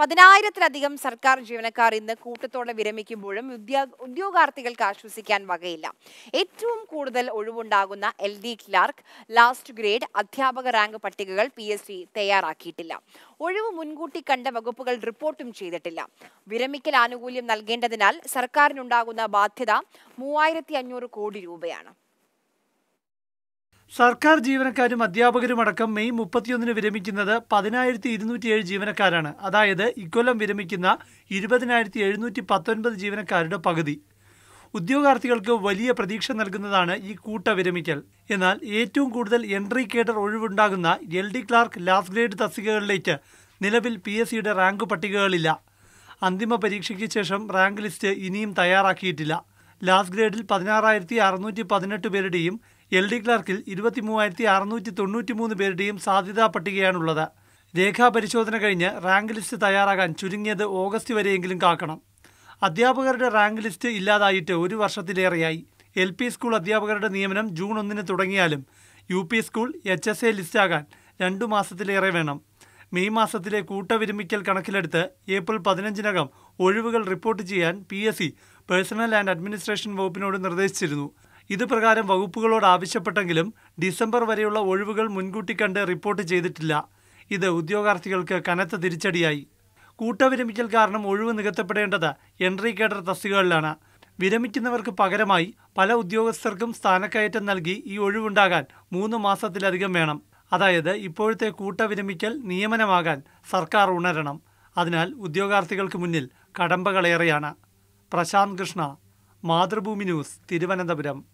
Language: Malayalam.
പതിനായിരത്തിലധികം സർക്കാർ ജീവനക്കാർ ഇന്ന് കൂട്ടത്തോടെ വിരമിക്കുമ്പോഴും ഉദ്യോ ഉദ്യോഗാർത്ഥികൾക്ക് ആശ്വസിക്കാൻ വകയില്ല ഏറ്റവും കൂടുതൽ ഒഴിവുണ്ടാകുന്ന L D clerk last grade അധ്യാപക റാങ്ക് പട്ടികകൾ പി എസ് സി തയ്യാറാക്കിയിട്ടില്ല ഒഴിവ് മുൻകൂട്ടി കണ്ട വകുപ്പുകൾ റിപ്പോർട്ടും ചെയ്തിട്ടില്ല വിരമിക്കൽ ആനുകൂല്യം നൽകേണ്ടതിനാൽ സർക്കാരിനുണ്ടാകുന്ന ബാധ്യത മൂവായിരത്തി അഞ്ഞൂറ് കോടി രൂപയാണ് സർക്കാർ ജീവനക്കാരും അധ്യാപകരുമടക്കം മെയ് മുപ്പത്തിയൊന്നിന് വിരമിക്കുന്നത് പതിനായിരത്തി ഇരുന്നൂറ്റിയേഴ് ജീവനക്കാരാണ് അതായത് ഇക്കൊല്ലം വിരമിക്കുന്ന ഇരുപതിനായിരത്തി എഴുന്നൂറ്റി പത്തൊൻപത് ജീവനക്കാരുടെ പകുതി ഉദ്യോഗാർത്ഥികൾക്ക് വലിയ പ്രതീക്ഷ നൽകുന്നതാണ് ഈ കൂട്ട വിരമിക്കൽ എന്നാൽ ഏറ്റവും കൂടുതൽ എൻട്രി കേഡർ ഒഴിവുണ്ടാകുന്ന L D clerk last grade തസ്തികകളിലേക്ക് നിലവിൽ പി എസ് സിയുടെ റാങ്ക് പട്ടികകളില്ല അന്തിമ പരീക്ഷയ്ക്ക് ശേഷം റാങ്ക് ലിസ്റ്റ് ഇനിയും തയ്യാറാക്കിയിട്ടില്ല ലാസ്റ്റ് ഗ്രേഡിൽ പതിനാറായിരത്തി അറുന്നൂറ്റി പതിനെട്ട് പേരുടെയും എൽ ഡി ക്ലാർക്കിൽ ഇരുപത്തി മൂവായിരത്തി അറുന്നൂറ്റി തൊണ്ണൂറ്റി മൂന്ന് പേരുടെയും സാധ്യതാ പട്ടികയാണുള്ളത് രേഖാ പരിശോധന കഴിഞ്ഞ് റാങ്ക് ലിസ്റ്റ് തയ്യാറാകാൻ ചുരുങ്ങിയത് ഓഗസ്റ്റ് വരെയെങ്കിലും കാക്കണം അധ്യാപകരുടെ റാങ്ക് ലിസ്റ്റ് ഇല്ലാതായിട്ട് ഒരു വർഷത്തിലേറെയായി എൽ പി സ്കൂൾ അധ്യാപകരുടെ നിയമനം ജൂൺ ഒന്നിന് തുടങ്ങിയാലും U P school H S A ലിസ്റ്റാകാൻ രണ്ടു മാസത്തിലേറെ വേണം മെയ് മാസത്തിലെ കൂട്ടവിരമിക്കൽ കണക്കിലെടുത്ത് ഏപ്രിൽ പതിനഞ്ചിനകം ഒഴിവുകൾ റിപ്പോർട്ട് ചെയ്യാൻ P S C personnel and administration വകുപ്പിനോട് നിർദ്ദേശിച്ചിരുന്നു ഇത് പ്രകാരം വകുപ്പുകളോട് ആവശ്യപ്പെട്ടെങ്കിലും ഡിസംബർ വരെയുള്ള ഒഴിവുകൾ മുൻകൂട്ടി കണ്ട് റിപ്പോർട്ട് ചെയ്തിട്ടില്ല ഇത് ഉദ്യോഗാർത്ഥികൾക്ക് കനത്ത തിരിച്ചടിയായി കൂട്ടവിരമിക്കൽ കാരണം ഒഴിവ് നികത്തപ്പെടേണ്ടത് എൻട്രി കേഡർ തസ്തികകളിലാണ് വിരമിക്കുന്നവർക്ക് പകരമായി പല ഉദ്യോഗസ്ഥർക്കും സ്ഥാനക്കയറ്റം നൽകി ഈ ഒഴിവുണ്ടാകാൻ മൂന്ന് മാസത്തിലധികം വേണം അതായത് ഇപ്പോഴത്തെ കൂട്ടവിരമിക്കൽ നിയമനമാകാൻ സർക്കാർ ഉണരണം അതിനാൽ ഉദ്യോഗാർത്ഥികൾക്ക് മുന്നിൽ കടമ്പകളേറെയാണ് പ്രശാന്ത് കൃഷ്ണ മാതൃഭൂമി ന്യൂസ് തിരുവനന്തപുരം